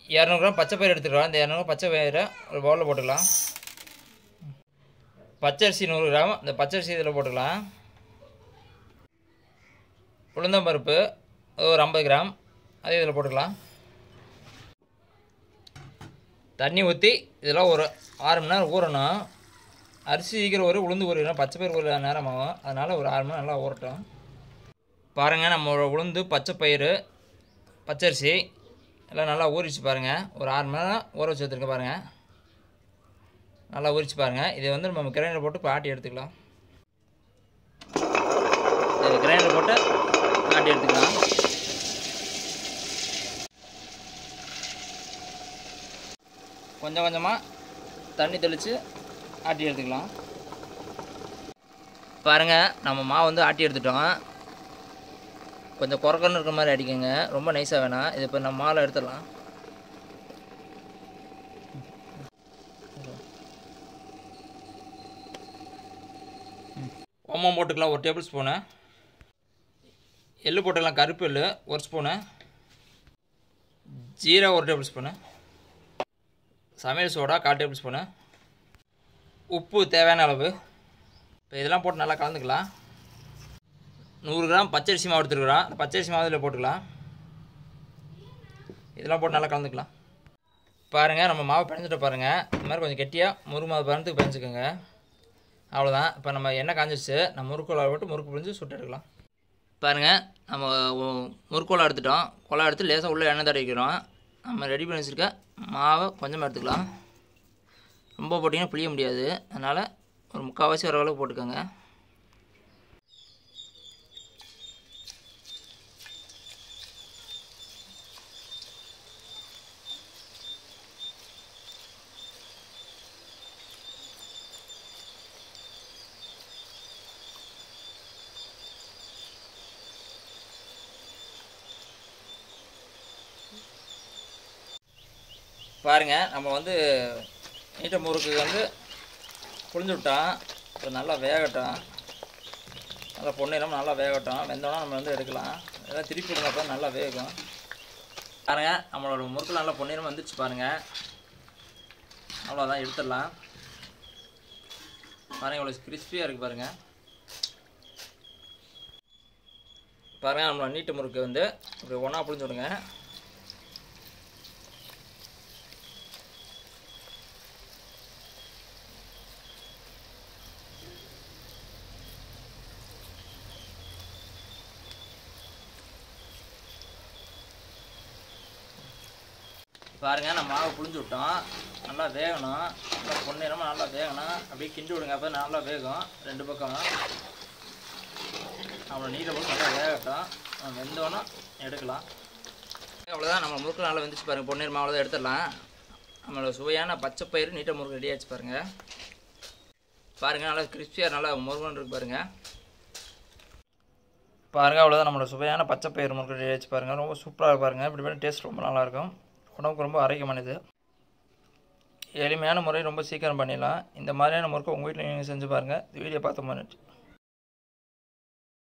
இரநூறு கிராம் பச்சை பயிர் எடுத்துக்கலாம் இந்த இரநூறு பச்சை பயிரை ஒரு பவுலில் போட்டுக்கலாம் பச்சரிசி நூறு கிராம் இந்த பச்சரிசி இதில் போட்டுக்கலாம் உளுந்தம்பருப்பு அது ஒரு ஐம்பது கிராம் அதே இதில் போட்டுக்கலாம் தண்ணி ஊற்றி இதெல்லாம் ஒரு ஆறு மணி நேரம் ஊறணும் அரிசி சீக்கிரம் ஒரு உளுந்து ஊறிடும் பச்சை பயிர் ஒரு நேரம் ஆகும் அதனால் ஒரு ஆறு மணி நேரம் நல்லா ஊறட்டும் பாருங்கள் நம்ம உளுந்து பச்சை பயிறு பச்சரிசி எல்லாம் நல்லா ஊறிச்சு பாருங்கள் ஒரு ஆறு மணி நேரம் ஊற வச்சு எடுத்துருக்க பாருங்கள் நல்லா ஊறிச்சு பாருங்கள் இதை வந்து நம்ம கிரைண்டர் போட்டு இப்போ ஆட்டி எடுத்துக்கலாம் இது கிரைண்டர் போட்டு ஆட்டி எடுத்துக்கலாம் கொஞ்சம் கொஞ்சமாக தண்ணி தெளித்து ஆட்டி எடுத்துக்கலாம் பாருங்கள் நம்ம மாவு வந்து ஆட்டி எடுத்துட்டோம் கொஞ்சம் குறக்கன்னு இருக்கிற மாதிரி அடிக்கங்க ரொம்ப நைஸாக வேணாம் இது இப்போ நம்ம மாலை எடுத்துடலாம் ஓமம் போட்டுக்கலாம் ஒரு டேபிள் ஸ்பூனு எள்ளு போட்டுக்கலாம் கருப்பு எள்ளு ஒரு ஸ்பூனு ஜீரா ஒரு டேபிள் ஸ்பூனு சமையல் சோடா கால் டேபிள் ஸ்பூனு உப்பு தேவையான அளவு இப்போ இதெல்லாம் போட்டு நல்லா கலந்துக்கலாம் நூறு கிராம் பச்சரிசி மாவு எடுத்துருக்குறோம் அந்த பச்சரிசி மாவு இதில் போட்டுக்கலாம் இதெல்லாம் போட்டு நல்லா கலந்துக்கலாம் பாருங்கள் நம்ம மாவு பிணைஞ்சிட்டு பாருங்கள் இந்த மாதிரி கொஞ்சம் கெட்டியாக முறு மாவு பணத்துக்கு பிணைச்சிக்கோங்க அவ்வளோதான் இப்போ நம்ம எண்ணெய் காஞ்சிச்சு நம்ம முறுக்கோலா போட்டு முறுக்கு பிழிஞ்சு சுட்டு எடுக்கலாம் பாருங்கள் நம்ம ஒ- முறுக்கோலா எடுத்துட்டோம் கொலா எடுத்து லேசாக உள்ளே எண்ணெய் தடவிக்கிறோம் நம்ம ரெடி பண்ணி வச்சுருக்க மாவை கொஞ்சமாக எடுத்துக்கலாம் ரொம்ப போட்டிங்கன்னா புளிய முடியாது அதனால் ஒரு முக்கால்வாசி வர அளவுக்கு போட்டுக்கோங்க பாருங்கள் நம்ம வந்து நீட்ட முறுக்கு வந்து புழிஞ்சு விட்டோம் இப்போ நல்லா வேகட்டும் நல்லா பொன்னிறம் நல்லா வேகட்டும் வெந்தோன்னா நம்ம வந்து எடுக்கலாம் இதெல்லாம் திருப்பி விடுங்கப்போ நல்லா வேகும் பாருங்க நம்மளோட முறுக்கு நல்லா பொன்னிறம் வந்துருச்சு பாருங்கள் அவ்வளோதான் எடுத்துடலாம் பாருங்கள் இவ்வளோ கிறிஸ்பியாக இருக்குது பாருங்கள் பாருங்கள் நம்மளோட நீட்டு முறுக்கு வந்து இப்படி ஒன்றா புழிஞ்சு விடுங்க பாருங்க நம்ம மாவு புழிஞ்சு விட்டோம் நல்லா வேகணும் நல்லா பொன்னிறமாக நல்லா வேகணும் அப்படியே கிண்டி விடுங்க அப்போ நல்லா வேகும் ரெண்டு பக்கம் அவ்வளோ நீரை போட்டு நல்லா வேகட்டும் நம்ம வெந்தோன்னா எடுக்கலாம் அவ்வளோதான் நம்ம முறுக்கு நல்லா வெந்துச்சு பாருங்கள் பொன்னிறமாக அவ்வளோதான் எடுத்துடலாம் நம்மளோட சுவையான பச்சை பயிறு நீட்டை முறுக்கு ரெடி ஆச்சு பாருங்கள் பாருங்கள் நல்லா கிறிஸ்பியாக நல்லா முருகன் இருக்கு பாருங்கள் பாருங்கள் அவ்வளோதான் நம்மளோட சுவையான பச்சை பயிறு முறுக்கு ரெடி ஆச்சு பாருங்கள் ரொம்ப சூப்பராக பாருங்கள் இப்படி பண்ணி டேஸ்ட் ரொம்ப நல்லாயிருக்கும் உடம்புக்கு ரொம்ப ஆரோக்கியமானது எளிமையான முறை ரொம்ப சீக்கிரம் பண்ணிடலாம் இந்த மாதிரியான முறுக்கு உங்கள் வீட்டில் நீங்கள் செஞ்சு பாருங்கள் இந்த வீடியோ பார்த்த மாதிரி